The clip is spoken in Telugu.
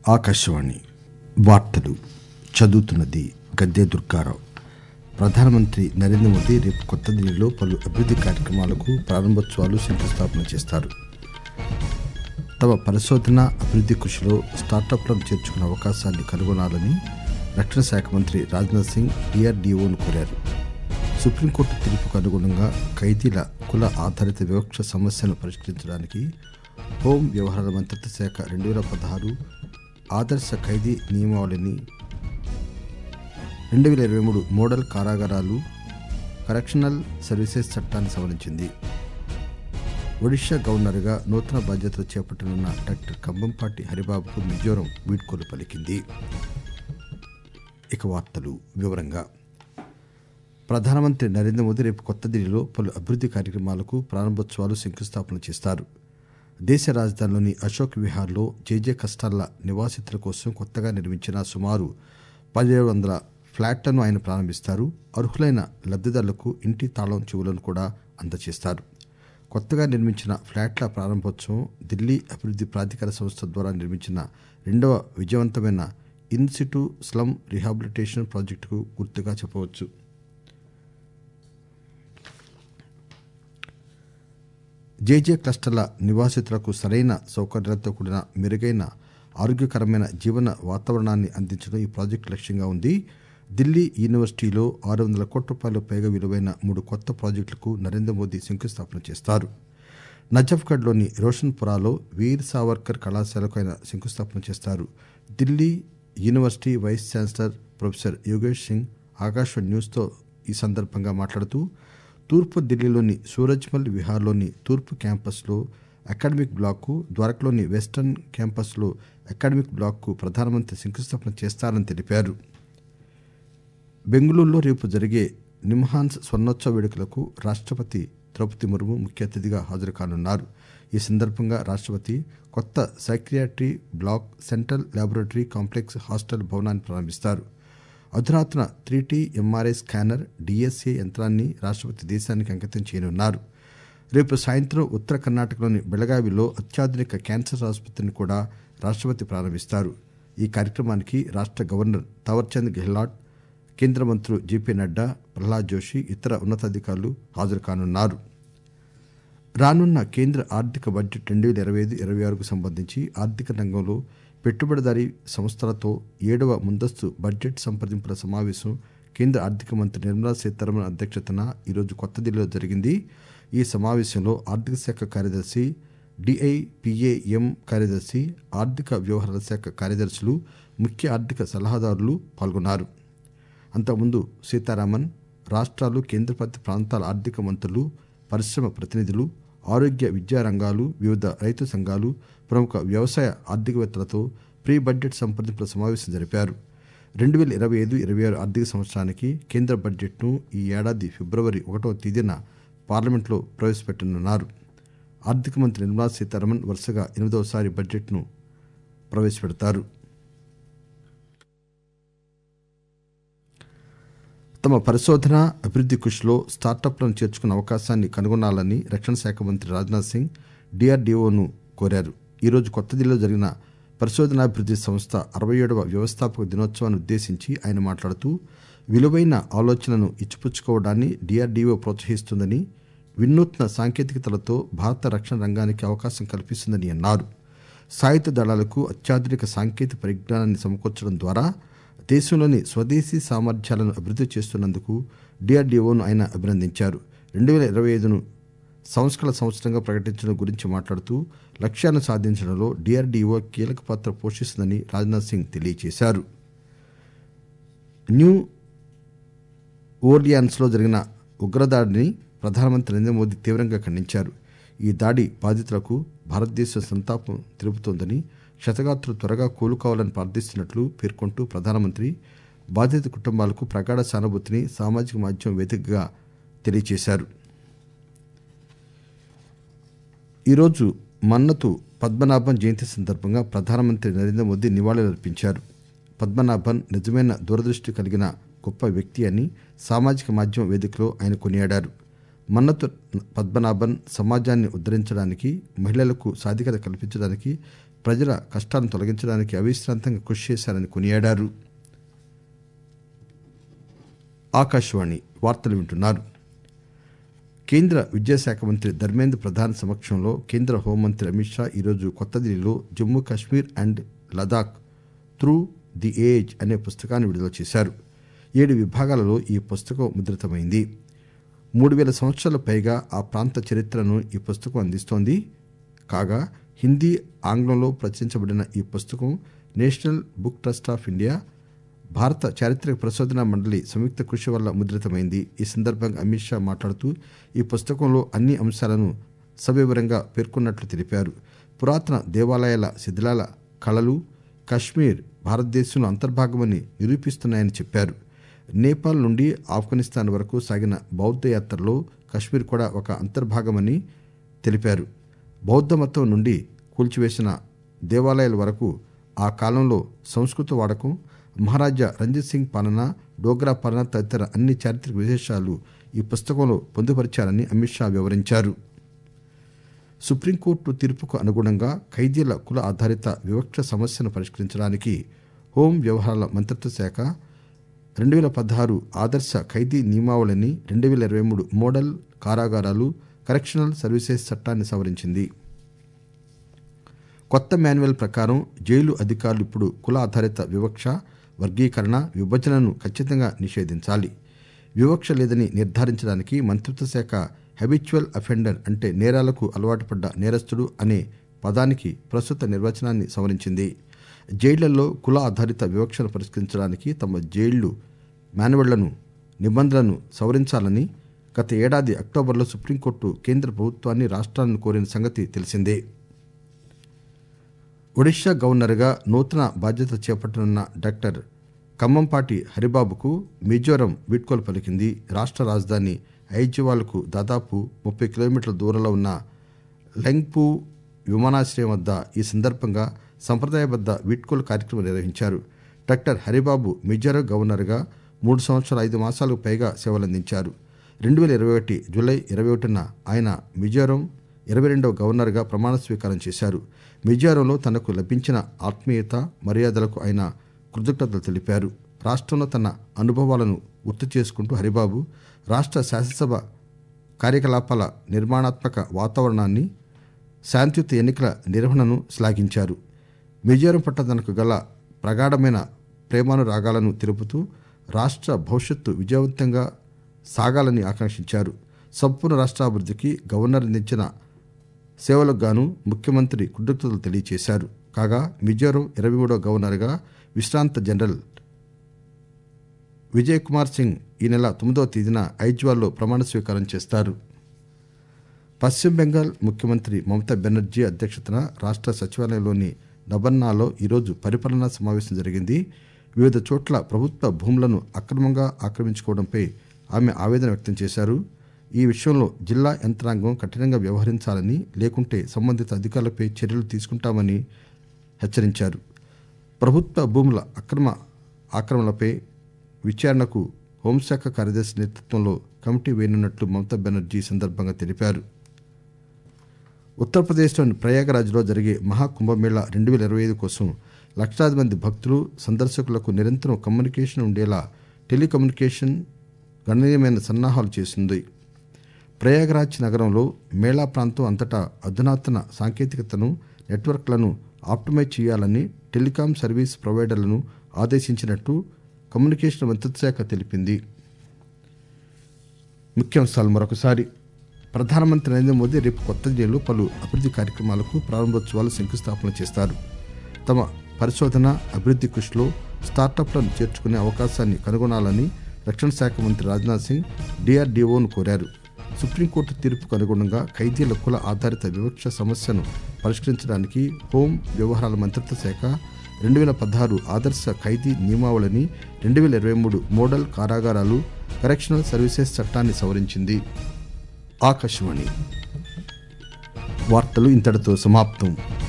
ఆకాశవాణి వార్తలు చదువుతున్నది గద్దె దుర్గారావు ప్రధానమంత్రి నరేంద్ర మోదీ రేపు కొత్త ఢిల్లీలో పలు అభివృద్ది కార్యక్రమాలకు ప్రారంభోత్సవాలు శంకుస్థాపన చేస్తారు తమ పరిశోధన అభివృద్ది కృషిలో స్టార్టప్లను చేర్చుకునే అవకాశాన్ని కనుగొనాలని రక్షణ శాఖ మంత్రి రాజ్నాథ్ సింగ్ డిఆర్డీఓను కోరారు సుప్రీంకోర్టు తీర్పుకు అనుగుణంగా ఖైదీల కుల ఆధారిత వివక్ష సమస్యను పరిష్కరించడానికి హోం వ్యవహారాల మంత్రిత్వ శాఖ రెండు వేల పదహారు ఆదర్శ ఖైదీ నియమావళిని రెండు వేల ఇరవై మూడు మోడల్ కారాగారాలు కరెక్షనల్ సర్వీసెస్ చట్టాన్ని సవరించింది ఒడిషా గవర్నర్గా నూతన బాధ్యతలు చేపట్టనున్న డాక్టర్ కంబంపాటి హరిబాబుకు మిజోరం వీడ్కోలు పలికింది ఇక వార్తలు వివరంగా ప్రధానమంత్రి నరేంద్ర మోదీ రేపు కొత్త ఢిల్లీలో పలు అభివృద్ది కార్యక్రమాలకు ప్రారంభోత్సవాలు శంకుస్థాపన చేస్తారు దేశ రాజధానిలోని అశోక్ విహార్లో జేజే కష్టాల నివాసితుల కోసం కొత్తగా నిర్మించిన సుమారు పదిహేడు వందల ఫ్లాట్లను ఆయన ప్రారంభిస్తారు అర్హులైన లబ్దిదారులకు ఇంటి తాళం చెవులను కూడా అందజేస్తారు కొత్తగా నిర్మించిన ఫ్లాట్ల ప్రారంభోత్సవం ఢిల్లీ అభివృద్ది ప్రాధికార సంస్థ ద్వారా నిర్మించిన రెండవ విజయవంతమైన ఇన్ సిటు స్లమ్ రీహాబిలిటేషన్ ప్రాజెక్టుకు గుర్తుగా చెప్పవచ్చు జేజే క్లస్టర్ల నివాసితులకు సరైన సౌకర్యాలతో కూడిన మెరుగైన ఆరోగ్యకరమైన జీవన వాతావరణాన్ని అందించడం ఈ ప్రాజెక్టు లక్ష్యంగా ఉంది ఢిల్లీ యూనివర్సిటీలో ఆరు వందల కోట్ల రూపాయల పైగా విలువైన మూడు కొత్త ప్రాజెక్టులకు నరేంద్ర మోదీ శంకుస్థాపన చేస్తారు నజఫ్గఢ్లోని రోషన్పురాలో వీర్ సావర్కర్ కళాశాలకు ఆయన శంకుస్థాపన చేస్తారు Delhi university vice chancellor professor Yogesh Singh Akashvani న్యూస్తో ఈ సందర్భంగా మాట్లాడుతూ తూర్పు ఢిల్లీలోని సూరజ్మల్ విహార్లోని తూర్పు క్యాంపస్లో అకాడమిక్ బ్లాక్కు ద్వారకలోని వెస్టర్న్ క్యాంపస్లో అకాడమిక్ బ్లాక్కు ప్రధానమంత్రి శంకుస్థాపన చేస్తారని తెలిపారు బెంగళూరులో రేపు జరిగే నిమ్హాన్స్ స్వర్ణోత్సవ వేడుకలకు రాష్టపతి ద్రౌపది ముర్ము ముఖ్య అతిథిగా హాజరు కానున్నారు ఈ సందర్భంగా రాష్టపతి కొత్త psychiatry block central laboratory complex hostel భవనాన్ని ప్రారంభిస్తారు అధునాతన త్రీటీ ఎంఆర్ఐ స్కానర్ డిఎస్ఏ యంత్రాన్ని రాష్టపతి దేశానికి అంకితం చేయనున్నారు రేపు సాయంత్రం ఉత్తర కర్ణాటకలోని బెళగావిలో అత్యాధునిక క్యాన్సర్ ఆసుపత్రిని కూడా రాష్టపతి ప్రారంభిస్తారు ఈ కార్యక్రమానికి రాష్ట గవర్నర్ తావర్చంద్ గెహ్లాట్ కేంద్ర మంత్రులు జేపీ నడ్డా ప్రహ్లాద్ జోషి ఇతర ఉన్నతాధికారులు హాజరు కానున్నారు రానున్న కేంద్ర ఆర్థిక బడ్జెట్ రెండు వేల ఇరవై ఐదు ఇరవై ఆరుకు సంబంధించి ఆర్థిక రంగంలో పెట్టుబడిదారీ సంస్థలతో ఏడవ ముందస్తు బడ్జెట్ సంప్రదింపుల సమావేశం కేంద్ర ఆర్థిక మంత్రి నిర్మలా సీతారామన్ అధ్యక్షతన ఈరోజు కొత్త ఢిల్లీలో జరిగింది ఈ సమావేశంలో ఆర్థిక శాఖ కార్యదర్శి డిఐపిఏఎం కార్యదర్శి ఆర్థిక వ్యవహారాల శాఖ కార్యదర్శులు ముఖ్య ఆర్థిక సలహాదారులు పాల్గొన్నారు అంతకుముందు సీతారామన్ రాష్ట్రాలు కేంద్రపాలిత ప్రాంతాల ఆర్థిక మంత్రులు పరిశ్రమ ప్రతినిధులు ఆరోగ్య విద్యా రంగాలు వివిధ రైతు సంఘాలు ప్రముఖ వ్యవసాయ ఆర్థికవేత్తలతో ప్రీ బడ్జెట్ సంప్రదింపుల సమావేశం జరిపారు రెండు వేల ఇరవై ఐదు ఇరవై ఆరు ఆర్థిక సంవత్సరానికి కేంద్ర బడ్జెట్ను ఈ ఏడాది ఫిబ్రవరి ఒకటవ తేదీన పార్లమెంట్లో ప్రవేశపెట్టనున్నారు ఆర్థిక మంత్రి నిర్మలా సీతారామన్ వరుసగా ఎనిమిదవసారి బడ్జెట్ను ప్రవేశపెడతారు తమ పరిశోధన అభివృద్ది కృషిలో స్టార్టప్లను చేర్చుకునే అవకాశాన్ని కనుగొనాలని రక్షణ శాఖ మంత్రి రాజ్నాథ్ సింగ్ డిఆర్డీఓను కోరారు ఈరోజు కొత్త ఢిల్లీలో జరిగిన పరిశోధనాభివృద్ది సంస్థ అరవై ఏడవ వ్యవస్థాపక దినోత్సవాన్ని ఉద్దేశించి ఆయన మాట్లాడుతూ విలువైన ఆలోచనలను ఇచ్చిపుచ్చుకోవడాన్ని డిఆర్డీఓ ప్రోత్సహిస్తుందని వినూత్న సాంకేతికతలతో భారత రక్షణ రంగానికి అవకాశం కల్పిస్తుందని అన్నారు సాయుధ దళాలకు అత్యాధునిక సాంకేతిక పరిజ్ఞానాన్ని సమకూర్చడం ద్వారా దేశంలోని స్వదేశీ సామర్థ్యాలను అభివృద్ది చేస్తున్నందుకు డిఆర్డీఓను ఆయన అభినందించారు రెండు వేల ఇరవై ఐదును సంస్కరణ సంవత్సరంగా ప్రకటించడం గురించి మాట్లాడుతూ లక్ష్యాలను సాధించడంలో డిఆర్డీఓ కీలక పాత్ర పోషిస్తుందని రాజ్నాథ్ సింగ్ తెలియజేశారు న్యూ ఓర్లియాన్స్లో జరిగిన ఉగ్రదాడిని ప్రధానమంత్రి నరేంద్ర మోదీ తీవ్రంగా ఖండించారు ఈ దాడి బాధితులకు భారతదేశం సంతాపం తెలుపుతోందని క్షతగాత్రులు త్వరగా కోలుకోవాలని ప్రార్థిస్తున్నట్లు పేర్కొంటూ ప్రధానమంత్రి బాధిత కుటుంబాలకు ప్రగాఢ సానుభూతిని సామాజిక మాధ్యమం వేదికగా తెలియజేశారు ఈరోజు మన్నతు పద్మనాభన్ జయంతి సందర్భంగా ప్రధానమంత్రి నరేంద్ర మోదీ నివాళులర్పించారు పద్మనాభన్ నిజమైన దూరదృష్టి కలిగిన గొప్ప వ్యక్తి అని సామాజిక మాధ్యమం వేదికలో ఆయన కొనియాడారు మన్నతు పద్మనాభన్ సమాజాన్ని ఉద్ధరించడానికి మహిళలకు సాధికారత కల్పించడానికి ప్రజల కష్టాలను తొలగించడానికి అవిశ్రాంతంగా కృషి చేశారని కొనియాడారు ఆకాశవాణి వార్తలు వింటున్నారు కేంద్ర విద్యాశాఖ మంత్రి ధర్మేంద్ర ప్రధాన్ సమక్షంలో కేంద్ర హోంమంత్రి అమిత్ షా ఈరోజు కొత్త ఢిల్లీలో Jammu Kashmir and Ladakh through the age అనే పుస్తకాన్ని విడుదల చేశారు ఏడు విభాగాలలో ఈ పుస్తకం ముద్రితమైంది మూడు వేల సంవత్సరాల పైగా ఆ ప్రాంత చరిత్రను ఈ పుస్తకం అందిస్తోంది కాగా హిందీ ఆంగ్లంలో ప్రచురించబడిన ఈ పుస్తకం national book trust of India భారత చారిత్రక పరిశోధనా మండలి సంయుక్త కృషి వల్ల ముద్రితమైంది ఈ సందర్భంగా అమిత్ షా మాట్లాడుతూ ఈ పుస్తకంలో అన్ని అంశాలను సవివరంగా పేర్కొన్నట్లు తెలిపారు పురాతన దేవాలయాల శిథిలాల కళలు కశ్మీర్ భారతదేశంలో అంతర్భాగమని నిరూపిస్తున్నాయని చెప్పారు నేపాల్ నుండి ఆఫ్ఘనిస్తాన్ వరకు సాగిన బౌద్ధ యాత్రలో కశ్మీర్ కూడా ఒక అంతర్భాగమని తెలిపారు బౌద్ధ మతం నుండి కూల్చివేసిన దేవాలయాల వరకు ఆ కాలంలో సంస్కృత వాడకం మహారాజా రంజిత్ సింగ్ పాలన డోగ్రా పాలన తదితర అన్ని చారిత్రక విశేషాలు ఈ పుస్తకంలో పొందుపరిచారని అమిత్ షా వివరించారు సుప్రీంకోర్టు తీర్పుకు అనుగుణంగా ఖైదీల కుల ఆధారిత వివక్ష సమస్యను పరిష్కరించడానికి హోం వ్యవహారాల మంత్రిత్వ శాఖ రెండు వేల పదహారు ఆదర్శ ఖైదీ నియమావళిని రెండు వేల ఇరవై మూడు మోడల్ కారాగారాలు కరెక్షనల్ సర్వీసెస్ చట్టాన్ని సవరించింది కొత్త మాన్యువల్ ప్రకారం జైలు అధికారులు ఇప్పుడు కుల ఆధారిత వివక్ష వర్గీకరణ విభజనను ఖచ్చితంగా నిషేధించాలి వివక్ష లేదని నిర్ధారించడానికి మంత్రిత్వ శాఖ హ్యాబిచువల్ అఫెండర్ అంటే నేరాలకు అలవాటు పడ్డ నేరస్తుడు అనే పదానికి ప్రస్తుత నిర్వచనాన్ని సవరించింది జైళ్లలో కుల ఆధారిత వివక్షను పరిష్కరించడానికి తమ జైళ్లు మాన్యువళ్లను నిబంధనలను సవరించాలని గత ఏడాది అక్టోబర్లో సుప్రీంకోర్టు కేంద్ర ప్రభుత్వాన్ని రాష్ట్రాలను కోరిన సంగతి తెలిసిందే ఒడిషా గవర్నర్గా నూతన బాధ్యత చేపట్టనున్న డాక్టర్ ఖమ్మంపాటి హరిబాబుకు మిజోరం వీడ్కోలు పలికింది రాష్ట్ర రాజధాని ఐజ్వాల్కు దాదాపు ముప్పై కిలోమీటర్ల దూరంలో ఉన్న లెంగ్పూ విమానాశ్రయం వద్ద ఈ సందర్భంగా సంప్రదాయబద్ద వీడ్కోలు కార్యక్రమం నిర్వహించారు డాక్టర్ హరిబాబు మిజోరం గవర్నర్గా మూడు సంవత్సరాల ఐదు మాసాలకు పైగా సేవలందించారు రెండు వేల ఇరవై ఒకటి జూలై ఇరవై ఒకటిన ఆయన మిజోరం ఇరవై రెండవ గవర్నర్గా ప్రమాణ స్వీకారం చేశారు మిజోరంలో తనకు లభించిన ఆత్మీయత మర్యాదలకు ఆయన కృతజ్ఞతలు తెలిపారు రాష్ట్రంలో తన అనుభవాలను గుర్తు చేసుకుంటూ హరిబాబు రాష్ట్ర శాసనసభ కార్యకలాపాల నిర్మాణాత్మక వాతావరణాన్ని శాంతియుత ఎన్నికల నిర్వహణను శ్లాఘించారు మిజోరం పట్ల తనకు గల ప్రగాఢమైన ప్రేమానురాగాలను తెలుపుతూ రాష్ట్ర భవిష్యత్తు విజయవంతంగా సాగాలని ఆకాంక్షించారు సంపూర్ణ రాష్ట్రాభివృద్ధికి గవర్నర్ అందించిన సేవలకు గాను ముఖ్యమంత్రి కృతజ్ఞతలు తెలియజేశారు కాగా మిజోరం ఇరవై మూడవ గవర్నర్గా విశ్రాంత జనరల్ విజయ్ కుమార్ సింగ్ ఈ నెల తొమ్మిదవ తేదీన ఐజ్వాల్లో ప్రమాణ స్వీకారం చేస్తారు పశ్చిమ బెంగాల్ ముఖ్యమంత్రి మమతా బెనర్జీ అధ్యక్షతన రాష్ట్ర సచివాలయంలోని నబన్నాలో ఈరోజు పరిపాలనా సమావేశం జరిగింది వివిధ చోట్ల ప్రభుత్వ భూములను అక్రమంగా ఆక్రమించుకోవడంపై ఆమె ఆవేదన వ్యక్తం చేశారు ఈ విషయంలో జిల్లా యంత్రాంగం కఠినంగా వ్యవహరించాలని లేకుంటే సంబంధిత అధికారులపై చర్యలు తీసుకుంటామని హెచ్చరించారు ప్రభుత్వ భూముల అక్రమ ఆక్రమణలపై విచారణకు హోంశాఖ కార్యదర్శి నేతృత్వంలో కమిటీ వేయనున్నట్లు మమతా బెనర్జీ ఈ సందర్భంగా తెలిపారు ఉత్తరప్రదేశ్లోని ప్రయాగరాజ్లో జరిగే మహాకుంభమేళా రెండు వేల ఇరవై ఐదు కోసం లక్షలాది మంది భక్తులు సందర్శకులకు నిరంతరం కమ్యూనికేషన్ ఉండేలా టెలికమ్యూనికేషన్ గణనీయమైన సన్నాహాలు చేసింది ప్రయాగరాజ్ నగరంలో మేళా ప్రాంతం అంతటా అధునాతన సాంకేతికతను నెట్వర్క్లను ఆప్టిమైజ్ చేయాలని టెలికాం సర్వీస్ ప్రొవైడర్లను ఆదేశించినట్టు కమ్యూనికేషన్ మంత్రిత్వ శాఖ తెలిపింది ముఖ్యాంశాలు మరొకసారి ప్రధానమంత్రి నరేంద్ర మోదీ రేపు కొత్త ఢిల్లీలో పలు అభివృద్ధి కార్యక్రమాలకు ప్రారంభోత్సవాలు శంకుస్థాపన చేస్తారు తమ పరిశోధన అభివృద్ధి కృషిలో స్టార్టప్లను చేర్చుకునే అవకాశాన్ని కనుగొనాలని రక్షణ శాఖ మంత్రి రాజ్నాథ్ సింగ్ డిఆర్డీఓను కోరారు సుప్రీంకోర్టు తీర్పుకు అనుగుణంగా ఖైదీల కుల ఆధారిత వివక్ష సమస్యను పరిష్కరించడానికి హోం వ్యవహారాల మంత్రిత్వ శాఖ రెండు వేల పదహారు ఆదర్శ ఖైదీ నియమావళిని రెండు వేల ఇరవై మూడు మోడల్ కారాగారాలు కరెక్షనల్ సర్వీసెస్ చట్టాన్ని సవరించింది ఆకాశవాణి వార్తలు ఇంతటితో సమాప్తం